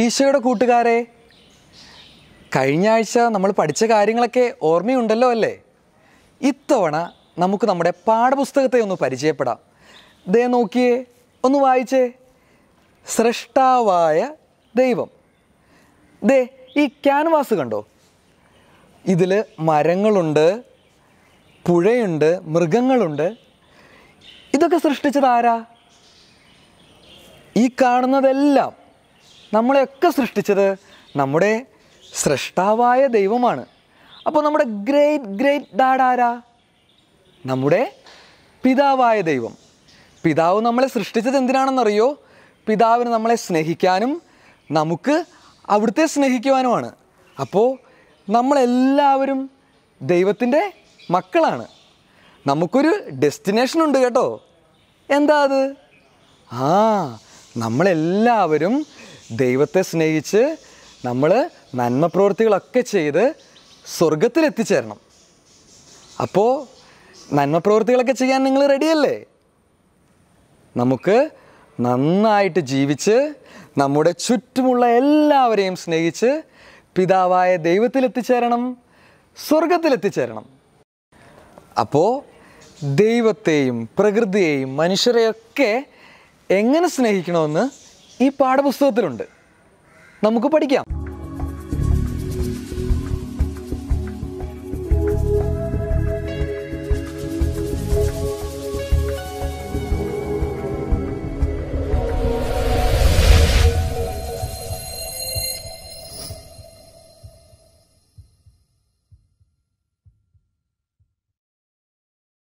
ഈശോയുടെ കൂട്ടുകാരെ കഴിഞ്ഞ ആഴ്ച നമ്മൾ പഠിച്ച കാര്യങ്ങളൊക്കെ ഓർമ്മയുണ്ടല്ലോ അല്ലേ ഇത്തവണ നമുക്ക് നമ്മുടെ പാഠപുസ്തകത്തെ ഒന്ന് പരിചയപ്പെടാം ദേ നോക്കിയേ ഒന്ന് വായിച്ചേ സൃഷ്ടാവായ ദൈവം ദേ ഈ ക്യാൻവാസ് കണ്ടോ ഇതിൽ മരങ്ങളുണ്ട് പുഴയുണ്ട് മൃഗങ്ങളുണ്ട് ഇതൊക്കെ സൃഷ്ടിച്ചത് ആരാ ഈ കാണുന്നതെല്ലാം നമ്മളെയൊക്കെ സൃഷ്ടിച്ചത് നമ്മുടെ സൃഷ്ടാവായ ദൈവമാണ് അപ്പോൾ നമ്മുടെ ഗ്രേറ്റ് ഗ്രേറ്റ് ഡാഡ് ആരാ നമ്മുടെ പിതാവായ ദൈവം പിതാവ് നമ്മളെ സൃഷ്ടിച്ചത് എന്തിനാണെന്നറിയോ പിതാവിന് നമ്മളെ സ്നേഹിക്കാനും നമുക്ക് അവിടുത്തെ സ്നേഹിക്കുവാനുമാണ് അപ്പോൾ നമ്മളെല്ലാവരും ദൈവത്തിൻ്റെ മക്കളാണ് നമുക്കൊരു ഡെസ്റ്റിനേഷൻ ഉണ്ട് കേട്ടോ എന്താ അത് ആ നമ്മളെല്ലാവരും ദൈവത്തെ സ്നേഹിച്ച് നമ്മൾ നന്മ പ്രവൃത്തികളൊക്കെ ചെയ്ത് സ്വർഗത്തിൽ എത്തിച്ചേരണം അപ്പോൾ നന്മ പ്രവൃത്തികളൊക്കെ ചെയ്യാൻ നിങ്ങൾ റെഡിയല്ലേ നമുക്ക് നന്നായിട്ട് ജീവിച്ച് നമ്മുടെ ചുറ്റുമുള്ള എല്ലാവരെയും സ്നേഹിച്ച് പിതാവായ ദൈവത്തിൽ എത്തിച്ചേരണം സ്വർഗത്തിൽ എത്തിച്ചേരണം അപ്പോൾ ദൈവത്തെയും പ്രകൃതിയെയും മനുഷ്യരെയൊക്കെ എങ്ങനെ സ്നേഹിക്കണമെന്ന് ഈ പാഠപുസ്തകത്തിലുണ്ട് നമുക്ക് പഠിക്കാം